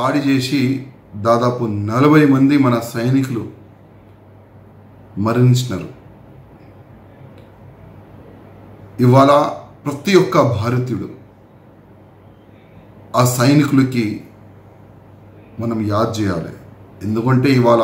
దాడి చేసి దాదాపు నలభై మంది మన సైనికులు మరణించినారు ఇవాళ ప్రతి ఒక్క భారతీయుడు ఆ సైనికులకి మనం యాద్ చేయాలి ఎందుకంటే ఇవాళ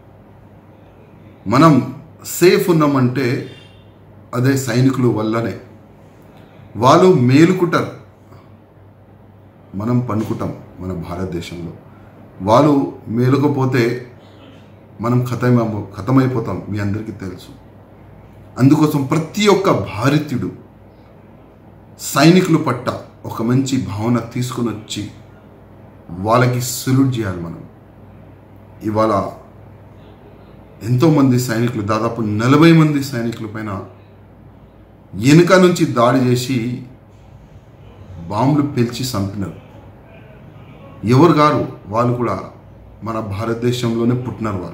మనం సేఫ్ ఉన్నామంటే అదే సైనికుల వల్లనే వాళ్ళు మేలుకుంటారు మనం పనుకుంటాం మన భారతదేశంలో వాళ్ళు మేలుకపోతే మనం ఖతమ ఖతమైపోతాం మీ అందరికీ తెలుసు అందుకోసం ప్రతి ఒక్క భారతీయుడు సైనికుల పట్ల ఒక మంచి భావన తీసుకుని వచ్చి వాళ్ళకి సెల్యూట్ చేయాలి మనం ఇవాళ ఎంతోమంది సైనికులు దాదాపు నలభై మంది సైనికుల పైన వెనుక నుంచి దాడి చేసి బాంబులు పేల్చి చంపినారు ఎవరు గారు వాళ్ళు కూడా మన భారతదేశంలోనే పుట్టినారు వాళ్ళు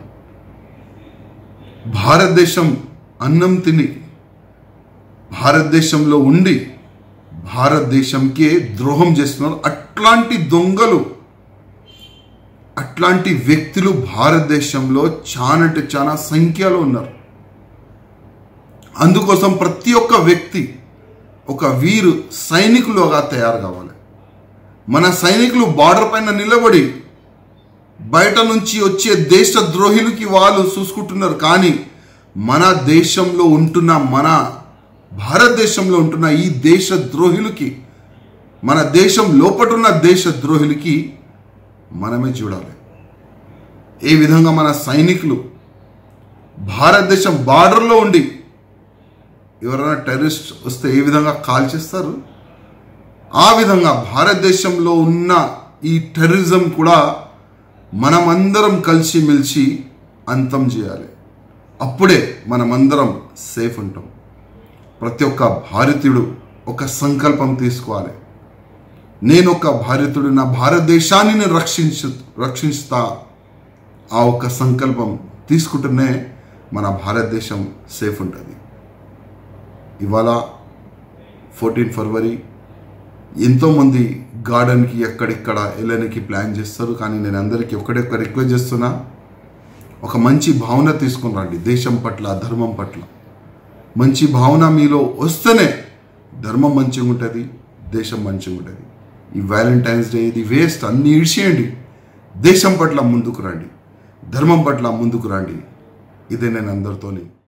భారతదేశం అన్నం తిని భారతదేశంలో ఉండి భారతదేశంకే ద్రోహం చేస్తున్నారు అట్లాంటి దొంగలు అట్లాంటి వ్యక్తులు భారతదేశంలో చానంటే చాలా సంఖ్యలో ఉన్నారు అందుకోసం ప్రతి ఒక్క వ్యక్తి ఒక వీరు సైనికులుగా తయారు కావాలి మన సైనికులు బార్డర్ పైన నిలబడి బయట నుంచి వచ్చే దేశ ద్రోహులకి వాళ్ళు చూసుకుంటున్నారు కానీ మన దేశంలో ఉంటున్న మన భారతదేశంలో ఉంటున్న ఈ దేశ ద్రోహులకి మన దేశం లోపటున్న దేశ ద్రోహులకి మనమే చూడాలి ఏ విధంగా మన సైనికులు భారతదేశం బార్డర్లో ఉండి ఎవరైనా టెర్రరిస్ట్ వస్తే ఏ విధంగా కాల్ చేస్తారు ఆ విధంగా భారతదేశంలో ఉన్న ఈ టెర్రరిజం కూడా మనమందరం కలిసిమెలిసి అంతం చేయాలి అప్పుడే మనమందరం సేఫ్ ఉంటాం ప్రతి ఒక్క భారతీయుడు ఒక సంకల్పం తీసుకోవాలి నేను ఒక భారతీయుడు నా భారతదేశాన్ని నేను రక్షించు రక్షిస్తా ఆ ఒక్క సంకల్పం తీసుకుంటేనే మన భారతదేశం సేఫ్ ఉంటుంది ఇవాళ ఫోర్టీన్ ఫిబ్రవరి ఎంతోమంది గార్డెన్కి ఎక్కడిక్కడ వెళ్ళడానికి ప్లాన్ చేస్తారు కానీ నేను అందరికీ ఒకటే ఒక రిక్వెస్ట్ చేస్తున్నా ఒక మంచి భావన తీసుకుని రండి దేశం పట్ల ధర్మం పట్ల మంచి భావన మీలో వస్తేనే ధర్మం మంచిగా ఉంటుంది దేశం మంచిగా ఉంటుంది ఈ వ్యాలంటైన్స్ డే ఇది వేస్ట్ అన్ని ఇడిచేయండి దేశం పట్ల ముందుకు రండి ధర్మం పట్ల ముందుకు రండి ఇదే నేను అందరితోని